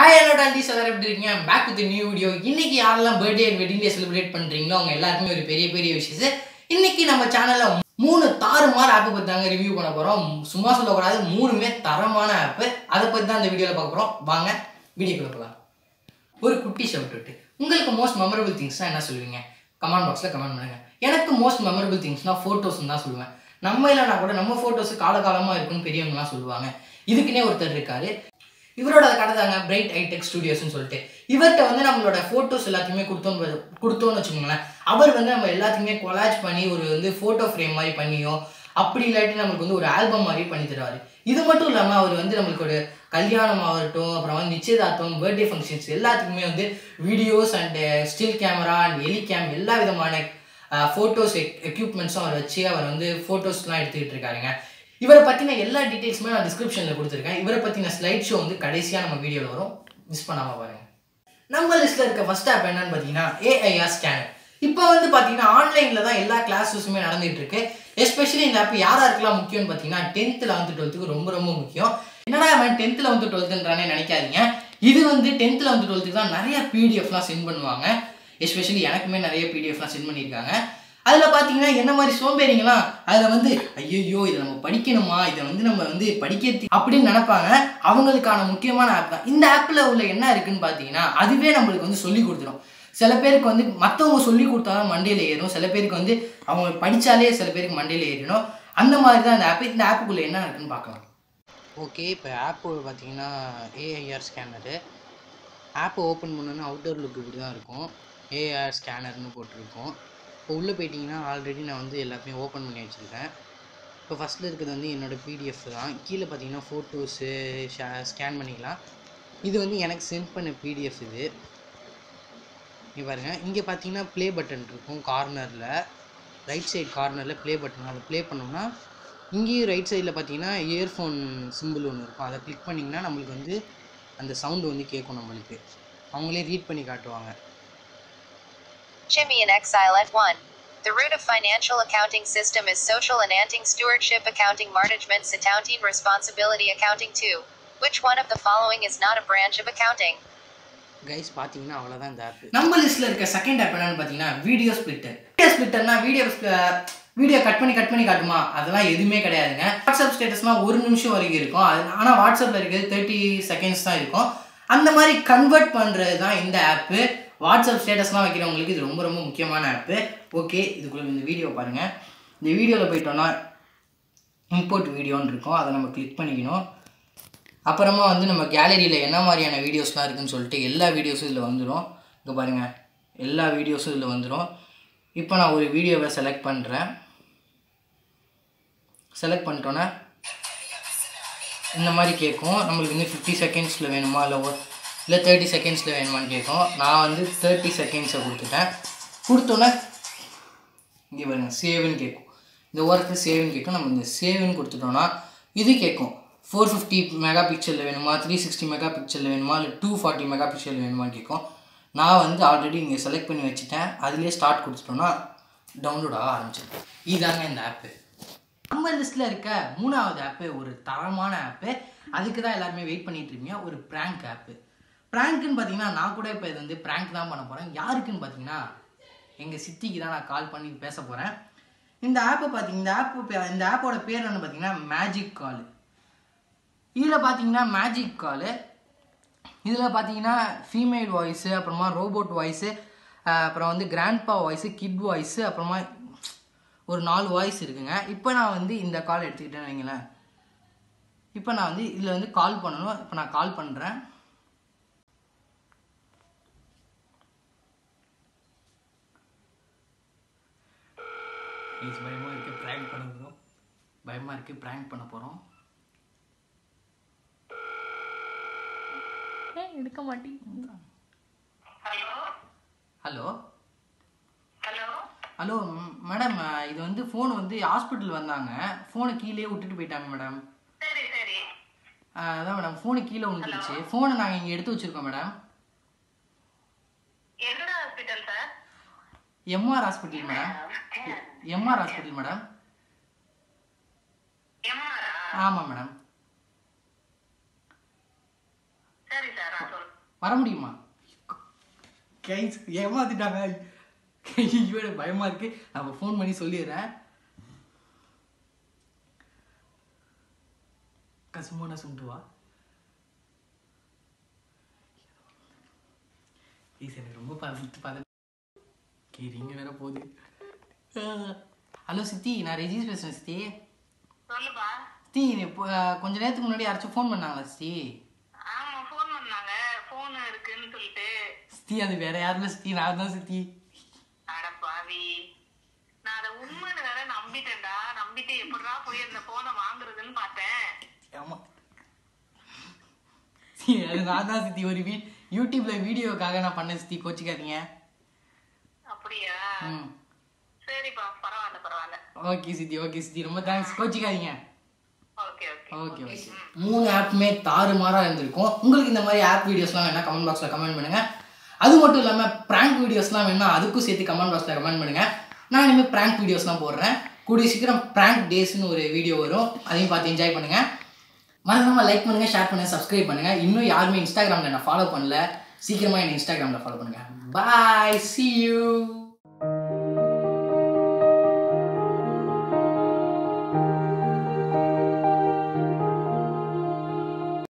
Hi hello டாண்டிஸ் எல்லாரும் எப்படி இருக்கீங்க பேக் வித் நியூ வீடியோ இன்னைக்கு யாரெல்லாம் birthday and wedding day celebrate பண்றீங்களோ அவங்க எல்லாருக்குமே ஒரு பெரிய பெரிய விஷயம் இன்னைக்கு நம்ம சேனல்ல மூணு தாறுமாறு ஆப்பை பத்தி தாங்க ரிவ்யூ பண்ண போறோம் சும்மா சொல்லக்கூடாது மூணுமே தரமான ஆப்பு அதை பத்தி தான் இந்த வீடியோல பார்க்க போறோம் வாங்க வீடியோக்குள்ள போகலாம் ஒரு குட்டி ஷவுட் விட்டு உங்களுக்கு மோஸ்ட் மெமரபிள் திங்ஸ்னா என்ன சொல்லுவீங்க கமெண்ட் பாக்ஸில் கமெண்ட் பண்ணுங்க எனக்கு மோஸ்ட் மெமரபிள் திங்ஸ்னா ஃபோட்டோஸ்னு தான் சொல்லுவேன் நம்ம இல்லைனா கூட நம்ம ஃபோட்டோஸ் காலகாலமாக இருக்குன்னு பெரியவங்கலாம் சொல்லுவாங்க இதுக்குன்னே ஒருத்தர் இருக்காரு இவரோட கடை தாங்க பிரைட் ஐடெக் ஸ்டுடியோஸ்னு சொல்லிட்டு இவர்கிட்ட வந்து நம்மளோட ஃபோட்டோஸ் எல்லாத்தையுமே கொடுத்தோம் கொடுத்தோம்னு வச்சுக்கோங்களேன் அவர் வந்து நம்ம எல்லாத்தையுமே கொலாஜ் பண்ணி ஒரு வந்து ஃபோட்டோ ஃப்ரேம் மாதிரி பண்ணியோ அப்படி இல்லாட்டி நம்மளுக்கு வந்து ஒரு ஆல்பம் மாதிரி பண்ணி தருவார் இது மட்டும் இல்லாமல் அவர் வந்து நம்மளுக்கு ஒரு கல்யாணம் ஆகட்டும் அப்புறம் வந்து நிச்சயதார்த்தம் பர்த்டே ஃபங்க்ஷன்ஸ் எல்லாத்துக்குமே வந்து videos and still camera and helicam எல்லா விதமான ஃபோட்டோஸ் எக்யூப்மெண்ட்ஸும் அவர் வச்சு அவர் வந்து ஃபோட்டோஸ்லாம் எடுத்துக்கிட்டு இருக்காருங்க இவரை பற்றின எல்லா டீட்டெயில்ஸுமே நான் டிஸ்கிரிப்ஷனில் கொடுத்துருக்கேன் இவரை பற்றின ஸ்லைட் ஷோ வந்து கடைசியாக நம்ம வீடியோவில் வரும் மிஸ் பண்ணாமல் பாருங்க நம்ம லிஸ்ட்டில் இருக்க ஃபர்ஸ்ட் ஆப் என்னன்னு பார்த்தீங்கன்னா ஏஐஆர் ஸ்கேனர் இப்போ வந்து பார்த்தீங்கன்னா ஆன்லைனில் தான் எல்லா கிளாஸஸுமே நடந்துகிட்டு இருக்கு எஸ்பெஷலி இந்த ஆப் யார் யாருக்கெல்லாம் முக்கியம்னு பார்த்தீங்கன்னா டென்த்தில் வந்து டுவெல்த்துக்கு ரொம்ப ரொம்ப முக்கியம் என்னடா அவன் டென்த்தில் வந்து டுவெல்த்துன்றானே நினைக்காதீங்க இது வந்து டென்த்தில் வந்து டுவெல்த்துக்கு தான் நிறைய பிடிஎஃப்லாம் சென்ட் பண்ணுவாங்க எஸ்பெஷலி எனக்குமே நிறைய பிடிஎஃப்லாம் சென்ட் பண்ணியிருக்காங்க அதில் பார்த்தீங்கன்னா என்ன மாதிரி சோம்பேறிங்களாம் அதில் வந்து ஐயோ இதை நம்ம படிக்கணுமா இதை வந்து நம்ம வந்து படிக்க அப்படின்னு நினைப்பாங்க அவங்களுக்கான முக்கியமான ஆப் தான் இந்த ஆப்பில் உள்ள என்ன இருக்குன்னு பார்த்தீங்கன்னா அதுவே நம்மளுக்கு வந்து சொல்லி கொடுத்துரும் சில பேருக்கு வந்து மற்றவங்க சொல்லி கொடுத்தாலும் மண்டையில் ஏறும் சில பேருக்கு வந்து அவங்க படித்தாலே சில பேருக்கு மண்டையில் ஏறிடும் அந்த மாதிரி தான் இந்த ஆப் இந்த ஆப்புக்குள்ளே என்ன இருக்குன்னு பார்க்கலாம் ஓகே இப்போ ஆப்பு பார்த்தீங்கன்னா ஏஐஆர் ஸ்கேனரு ஆப்பை ஓப்பன் பண்ணோன்னா அவுட்டர் லுக் இப்படி தான் இருக்கும் ஏஆர் ஸ்கேனர்னு போட்டிருக்கோம் இப்போ உள்ளே போயிட்டிங்கன்னா ஆல்ரெடி நான் வந்து எல்லாத்தையும் ஓப்பன் பண்ணி வச்சுருக்கேன் இப்போ ஃபஸ்ட்டில் இருக்கிறது வந்து என்னோடய பிடிஎஃப் தான் கீழே பார்த்தீங்கன்னா ஃபோட்டோஸு ஸ்கேன் பண்ணிக்கலாம் இது வந்து எனக்கு சென்ட் பண்ண பிடிஎஃப் இது நீ பாருங்கள் இங்கே பார்த்தீங்கன்னா ப்ளே பட்டன் இருக்கும் கார்னரில் ரைட் சைடு கார்னரில் ப்ளே பட்டன் அதை ப்ளே பண்ணோம்னா இங்கேயும் ரைட் சைடில் பார்த்தீங்கன்னா இயர்ஃபோன் சிம்பிள் ஒன்று இருக்கும் அதை கிளிக் பண்ணிங்கன்னா நம்மளுக்கு வந்து அந்த சவுண்டு வந்து கேட்கும் நம்மளுக்கு அவங்களே ரீட் பண்ணி காட்டுவாங்க Jimmy in exile at 1. The root of financial accounting system is social and anting stewardship accounting management accounting responsibility accounting 2. Which one of the following is not a branch of accounting? Guys பார்த்தீங்கன்னா அவ்வளோதான் இந்த app நம்ம லிஸ்ட்டில் இருக்க second app என்னன்னு பார்த்தீங்கன்னா video splitter வீடியோ ஸ்பிளிட்டர்னா வீடியோ வீடியோ கட் பண்ணி கட் பண்ணி காட்டுமா அதெல்லாம் எதுவுமே கிடையாதுங்க வாட்ஸ்அப் ஸ்டேட்டஸ்லாம் ஒரு நிமிஷம் வரைக்கும் இருக்கும் அது ஆனால் வாட்ஸ்அப்பில் இருக்கிறது தேர்ட்டி செகண்ட்ஸ் தான் இருக்கும் அந்த மாதிரி கன்வெர்ட் பண்ணுறது தான் இந்த ஆப்பு வாட்ஸ்அப் ஸ்டேட்டஸ்லாம் வைக்கிறவங்களுக்கு இது ரொம்ப ரொம்ப முக்கியமான ஆப்பு ஓகே இதுக்குள்ள இந்த வீடியோ பாருங்கள் இந்த வீடியோவில் போயிட்டோன்னா இம்போர்ட் வீடியோன்னு இருக்கும் அதை நம்ம கிளிக் பண்ணிக்கணும் அப்புறமா வந்து நம்ம கேலரியில் என்ன மாதிரியான வீடியோஸ்லாம் இருக்குன்னு சொல்லிட்டு எல்லா வீடியோஸும் இதில் வந்துடும் இங்கே பாருங்கள் எல்லா வீடியோஸும் இதில் வந்துடும் இப்போ நான் ஒரு வீடியோவை செலக்ட் பண்ணுறேன் செலக்ட் பண்ணிட்டோன்னே இந்த மாதிரி கேட்கும் நம்மளுக்கு வந்து ஃபிஃப்டி செகண்ட்ஸில் வேணுமா இல்லை இல்லை தேர்ட்டி செகண்ட்ஸில் வேணுமான்னு கேட்கும் நான் வந்து தேர்ட்டி செகண்ட்ஸை கொடுத்துட்டேன் கொடுத்தோன்னே இங்கே பாருங்க சேவ்னு கேட்கும் இந்த ஓரத்தில் சேவ்னு கேட்கும் நம்ம இந்த சேவ்னு கொடுத்துட்டோன்னா இது கேட்கும் ஃபோர் ஃபிஃப்டி மெகா பிக்சலில் வேணுமா த்ரீ சிக்ஸ்டி மெகா பிக்சலில் வேணுமா இல்லை டூ ஃபார்ட்டி மெகா பிக்சல் வேணுமான்னு கேட்கும் நான் வந்து ஆல்ரெடி இங்கே செலக்ட் பண்ணி வச்சுட்டேன் அதுலேயே ஸ்டார்ட் கொடுத்துட்டோன்னா டவுன்லோட் ஆக ஆரம்பிச்சிருக்கேன் இதாங்க இந்த ஆப்பு நம்ம லிஸ்ட்டில் இருக்க மூணாவது ஆப்பு ஒரு தரமான ஆப்பு அதுக்கு தான் எல்லாருமே வெயிட் பண்ணிட்டு இருக்கீங்க ஒரு ப்ராங்க் ஆப்பு ப்ராங்க்னு பார்த்தீங்கன்னா நான் கூட இப்போ இது வந்து ப்ராங்க் தான் பண்ண போகிறேன் யாருக்குன்னு பார்த்தீங்கன்னா எங்கள் சித்திக்கு தான் நான் கால் பண்ணி பேச போகிறேன் இந்த ஆப்பை பார்த்தீங்க இந்த ஆப்பு இந்த ஆப்போட பேர் என்னன்னு பார்த்தீங்கன்னா மேஜிக் கால் இதில் பார்த்தீங்கன்னா மேஜிக் காலு இதில் பார்த்தீங்கன்னா ஃபீமேல் வாய்ஸு அப்புறமா ரோபோட் வாய்ஸு அப்புறம் வந்து கிராண்ட்பா வாய்ஸு கிட் வாய்ஸு அப்புறமா ஒரு நாலு வாய்ஸ் இருக்குங்க இப்போ நான் வந்து இந்த கால் எடுத்துக்கிட்டேன்னு வைங்களேன் இப்போ நான் வந்து இதில் வந்து கால் பண்ணணும் இப்போ நான் கால் பண்ணுறேன் பயமாக இருக்குது ப்ராங்க் பண்ண போகிறோம் பயமாக இருக்குது ப்ராங்க் பண்ண போகிறோம் எடுக்க மாட்டேங்க ஹலோ ஹலோ ஹலோ மேடம் இது வந்து ஃபோன் வந்து ஹாஸ்பிட்டல் வந்தாங்க ஃபோனை கீழே விட்டுட்டு போயிட்டாங்க மேடம் சரி சரி அதான் மேடம் ஃபோனு கீழே விழுந்துருச்சு ஃபோனை நாங்கள் இங்கே எடுத்து வச்சுருக்கோம் மேடம் எந்த hospital sir MR hospital madam MR hospital madam எம்ஆரா ஆமாம் மேடம் சரி சார் நான் சொல் வர முடியுமா கைஸ் ஏமாத்திட்டாங்க ஐயோ எனக்கு பயமா இருக்கு நான் ஃபோன் பண்ணி சொல்லிடுறேன் கசுமோன சுண்டுவா ப்ளீஸ் எனக்கு ரொம்ப பார்த்து பார்த்து கேரிங்க வேற போகுது ஹலோ சித்தி நான் ரெஜிஸ் பேசுகிறேன் சித்தி சொல்லுப்பா சித்தி இப்போ அஹ், கொஞ்ச நேரத்துக்கு முன்னாடி யாராச்சும் ஃபோன் பண்ணாங்களா சித்தி ஆமா ஃபோன் பண்ணாங்க ஃபோன் இருக்குன்னு சொல்லிட்டு சித்தி அது வேற யாருமே சித்தி நான் தான் சித்தி அட பாவி நான் அதை உண்மைன்னு வேற நம்பிட்டேன்டா நம்பிட்டு எப்படிடா போய் அந்த போனை வாங்குறதுன்னு பார்த்தேன் ஆமா சித்தி அது நான் தான் சித்தி ஒரு வீ யூடியூப்ல வீடியோக்காக நான் பண்ணேன் சித்தி கோச்சிக்காதீங்க அப்படியா ம் சரிப்பா பரவாயில்ல பரவாயில்ல ஓகே சித்தி ஓகே சித்தி ரொம்ப தேங்க்ஸ் கோச்சிக்காதீங்க ஓகே ஓகே ஓகே ஓகே மூணு ஆப்புமே தாறுமாறா இருந்திருக்கும் உங்களுக்கு இந்த மாதிரி ஆப் வீடியோஸ்லாம் வேணா கமெண்ட் பாக்ஸில் கமெண்ட் பண்ணுங்க அது மட்டும் இல்லாமல் ப்ராங்க் வீடியோஸ்லாம் வேணா அதுக்கும் சேர்த்து கமெண்ட் பாக்ஸில் கமெண்ட் பண்ணுங்க நான் இனிமேல் ப்ராங்க் வீடியோஸ்லாம் போடுறேன் கூடிய சீக்கிரம் ப்ராங்க் டேஸ்னு ஒரு வீடியோ வரும் அதையும் பார்த்து என்ஜாய் பண்ணுங்க மறக்காம லைக் பண்ணுங்க ஷேர் பண்ணுங்க சப்ஸ்கிரைப் பண்ணுங்க இன்னும் யாருமே இன்ஸ்டாகிராமில் நான் ஃபாலோ பண்ணல சீக்கிரமா என்ன இன்ஸ்டாகிராமில் ஃபாலோ பண்ணுங்க பாய் see you